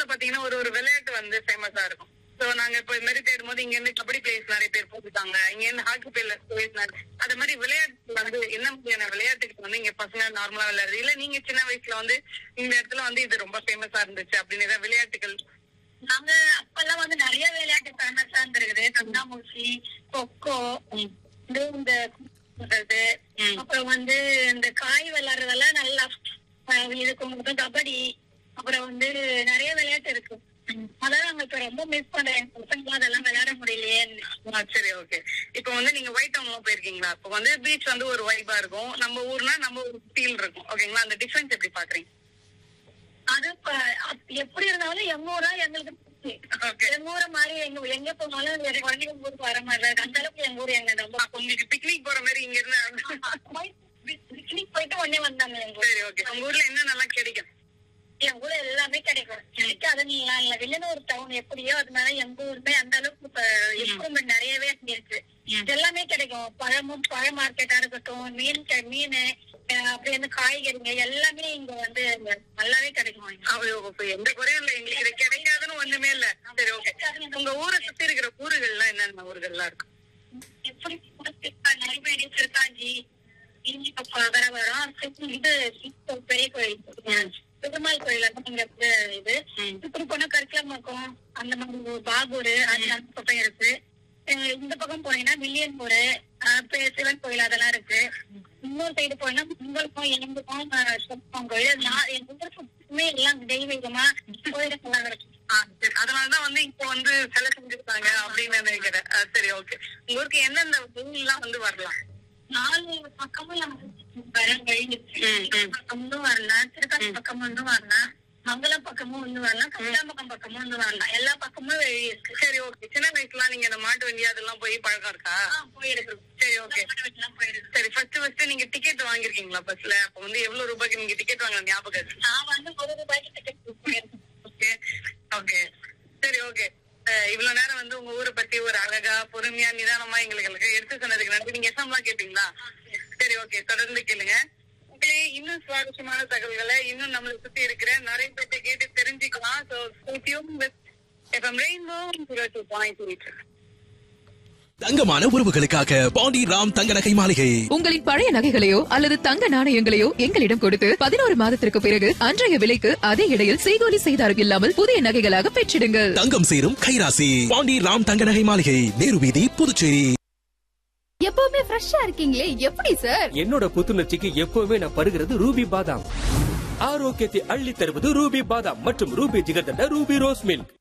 ஊர்ல பாத்தீங்கன்னா ஒரு ஒரு விளையாட்டு வந்து ஃபேமஸா இருக்கும் சோ நாங்க இப்ப இது மாதிரி தேடும் போது இங்க இருந்து கபடி பிளேயர்ஸ் நிறைய பேர் போட்டுட்டாங்க இங்க இருந்து ஹாக்கி பிளேயர்ஸ் அது மாதிரி விளையாட்டு வந்து என்ன மாதிரியான விளையாட்டுக்கு வந்து இங்க பசங்க நார்மலா விளையாடுறது இல்ல நீங்க சின்ன வயசுல வந்து இந்த இடத்துல வந்து இது ரொம்ப ஃபேமஸா இருந்துச்சு அப்படின்னு ஏதாவது விளையாட்டுகள் நாங்க அப்பெல்லாம் வந்து நிறைய விளையாட்டு ஃபேமஸா இருந்திருக்குது கண்ணாமூச்சி கொக்கோ இது இந்த பண்றது ம். அப்புறம் வந்து இந்த காய் விளையாடுறதெல்லாம் நல்லா அஹ், இதுக்கு உங்களுக்கு கபடி அப்புறம் வந்து நிறைய விளையாட்டு இருக்கு அதான் நாங்க இப்ப ரொம்ப மிஸ் பண்றேன் என் பசங்க அதெல்லாம் விளையாட முடியலையேன்னு ஆ, சரி ஓகே இப்ப வந்து நீங்க ஒயிட் டவுன்லாம் போயிருக்கீங்களா இப்ப வந்து பீச் வந்து ஒரு வைபா இருக்கும் நம்ம ஊர்னா நம்ம ஒரு ஃபீல் இருக்கும் ஓகேங்களா அந்த டிஃபரன்ஸ் எப்படி பாக்குறீங்க அது இப்ப அப்- எப்படி இருந்தாலும் எங்க ஊரா எங்களுக்கு பிடிச்சு. ஓகே எங்க ஊரை மாதிரி எங்க எங்க போனாலும் வேற உடனே எங்க ஊருக்கு வர மாதிரி இருக்கு. அந்த அளவுக்கு எங்க ஊர் எங்க ரொம்ப உங்களுக்கு பிக்னிக் போற மாதிரி இங்க இருந்து பிக்னிக் போயிட்டு உடனே வந்தாங்க எங்க ஊர் சரி ஓகே உங்க ஊர்ல என்ன நல்லா கிடைக்கும் எங்க ஊர்ல எல்லாமே கிடைக்கும் கிடைக்காதுன்னு இல்ல வெளியூர் டவுன் எப்படியோ அதனால எங்க ஊருமே அந்த அளவுக்கு இப்ப இம்ப்ரூவ்மெண்ட் நிறையவே இருக்கு எல்லாமே கிடைக்கும் பழமும் பழ மார்க்கெட்டா இருக்கட்டும் மீன் க- மீன் அஹ் அப்படி வந்து காய்கறிங்க எல்லாமே இங்க வந்து நல்லாவே கிடைக்கும் இங்க. அவ- இப்ப எந்த குறையும் இல்ல எங்களுக்கு இது கிடைக்காதுன்னு ஒண்ணுமே இல்ல சரி ஓகே உங்க ஊரை சுத்தி இருக்கிற ஊர்கள்லாம் என்னென்ன ஊர்கள்லாம் இருக்கு எப்படி திருக்கா- நெல்வேலி திருக்காஞ்சி இஞ்சி பக்கம் வர வரும் இது சித்தூர் பெரிய கோயில் பெருமாள் கோயில் வந்து இங்க இருக்கு இது ம். இப்படி போனா கருக்கலம்பாக்கம் அந்த மாதிரி ஒரு பாகூர் அது அந்த பக்கம் இருக்கு அஹ் இந்த பக்கம் போனீங்கன்னா வில்லியன்பூர் சிவன் கோயில் அதெல்லாம் இருக்கு இன்னொரு சைடு போனா உங்களுக்கும் எங்களுக்கும் சொப்பம் கோயில் நான் எங்க ஊர் சுத்தமே எல்லாம் தெய்வீகமா கோயிலுக்கெல்லாம் இருக்கு ஆ, சரி. அதனாலதான் வந்து இப்போ வந்து சிலை செஞ்சிருக்காங்க அப்படின்னு நினைக்கிறேன் ஆ, சரி ஓகே உங்க ஊருக்கு எந்தெந்த ஊர்லாம் வந்து வரலாம் நாலு பக்கமும் நமக்கு வர வழி இருக்கு ம், ம். பக்கமும் வரலாம் திருக்காசி பக்கமும் வந்து வரலாம் மங்களம் பக்கமும் வந்து வரலாம் கல்லாம்பக்கம் பக்கமும் வந்து வரலாம் எல்லா பக்கமும் வழி இருக்கு சரி ஓகே சின்ன வயசுல நீங்க இந்த மாட்டு வண்டி அதெல்லாம் போய் பழக்கம் இருக்கா போயிருக்கு சரி ஓகே போயிருக்கு சரி ஃபர்ஸ்ட் ஃபர்ஸ்ட் நீங்க டிக்கெட் வாங்கிருக்கீங்களா பஸ்ல அப்ப வந்து எவ்வளவு ரூபாய்க்கு நீங்க டிக்கெட் வாங்க ஞாபகம் இருக்கு நான் வந்து ஒரு ரூபாய்க்கு டிக்கெட் போயிருக்கேன் ஓகே ஓகே சரி ஓகே இவ்வளவு நேரம் வந்து உங்க ஊரை பத்தி ஒரு அழகா பொறுமையா நிதானமா எங்களுக்கு எடுத்து சொன்னதுக்கு நன்றி நீங்க எஸ்எம்லாம் கேட்டீங்களா சரி ஓகே தொடர்ந்து கேளுங்க ஓகே இன்னும் சுவாரஸ்யமான தகவல்களை இன்னும் நம்மளை சுத்தி இருக்கிற நிறைய பேர்ட்ட கேட்டு தெரிஞ்சுக்கலாம் so FM rainbow zero two point eight தங்கமான உறவுகளுக்காக பாண்டி ராம் தங்க நகை மாளிகை உங்களின் பழைய நகைகளையோ அல்லது தங்க நாணயங்களையோ எங்களிடம் கொடுத்து பதினோரு மாதத்திற்கு பிறகு அன்றைய விலைக்கு அதே இடையில் செய்கூலி செய்தாரம் இல்லாமல் புதிய நகைகளாக பெற்றிடுங்கள் தங்கம் சேரும் கைராசி பாண்டி ராம் தங்க நகை மாளிகை நேரு வீதி புதுச்சேரி எப்பவுமே ஃப்ரெஷ்ஷா இருக்கீங்களே எப்படி சார் என்னோட புத்துணர்ச்சிக்கு எப்பவுமே நான் பருகிறது ரூபி பாதாம் ஆரோக்கியத்தை அள்ளி தருவது ரூபி பாதாம் மற்றும் Ruby jigarthanda Ruby rose milk